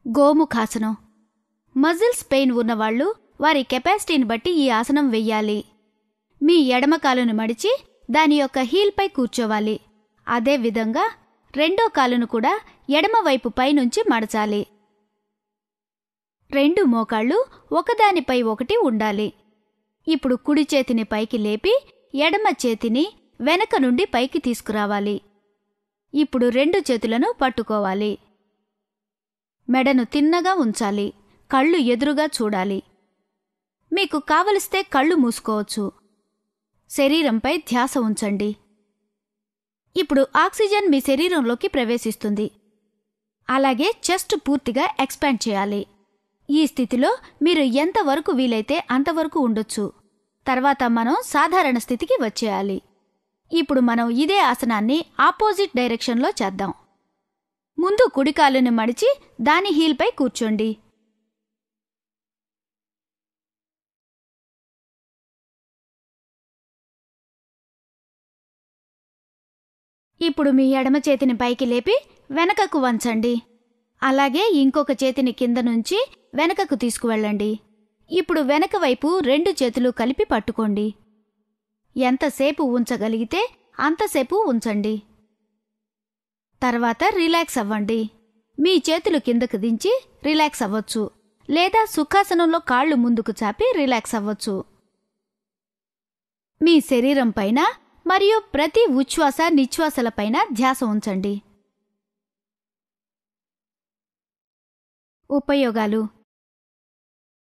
గోముఖాసనం muscles pain ఉన్నవాళ్ళు వారి కెపాసిటీని బట్టి ఈ ఆసనం వెయ్యాలి మీ ఎడమ కాలును మడిచి దాని యొక్క హీల్పై కూర్చోవాలి అదే విధంగా రెండో కాలును కూడా ఎడమ వైపు పైనుంచి మడచాలి రెండు మోకాళ్ళు ఒకదానిపై ఒకటి ఉండాలి ఇప్పుడు కుడి చేతిని పైకి లేపి ఎడమ చేతిని వెనక నుండి పైకి తీసుకురావాలి ఇప్పుడు రెండు చేతులను పట్టుకోవాలి మెడను తిన్నగా ఉంచాలి కళ్ళు ఎదురుగా చూడాలి మీకు కావలిస్తే కళ్ళు మూసుకోవచ్చు శరీరంపై ధ్యాస ఉంచండి ఇప్పుడు ఆక్సిజన్ మీ శరీరంలోకి ప్రవేశిస్తుంది అలాగే చెస్ట్ పూర్తిగా ఎక్స్పాండ్ చేయాలి ఈ స్థితిలో మీరు ఎంతవరకు వీలైతే అంతవరకు ఉండొచ్చు తర్వాత మనం సాధారణ స్థితికి వచ్చేయాలి ఇప్పుడు మనం ఇదే ఆసనాన్ని ఆపోజిట్ డైరెక్షన్లో చేద్దాం ముందు కుడి కాలుని మడిచి దాని హీల్పై కూర్చోండి ఇప్పుడు మీ ఎడమ చేతిని పైకి లేపి వెనకకు వంచండి అలాగే ఇంకొక చేతిని కింద నుంచి వెనకకు తీసుకువెళ్ళండి ఇప్పుడు వెనక వైపు రెండు చేతులు కలిపి పట్టుకోండి ఎంతసేపు ఉంచగలిగితే అంతసేపు ఉంచండి తర్వాత రిలాక్స్ అవ్వండి మీ చేతులు కిందకు దించి రిలాక్స్ అవ్వచ్చు లేదా సుఖాసనంలో కాళ్ళు ముందుకు చాపి రిలాక్స్ అవ్వచ్చు మీ శరీరం పైన మరియు ప్రతి ఉచ్ఛ్వాస నిశ్వాసలపైన ధ్యాస ఉంచండి ఉపయోగాలు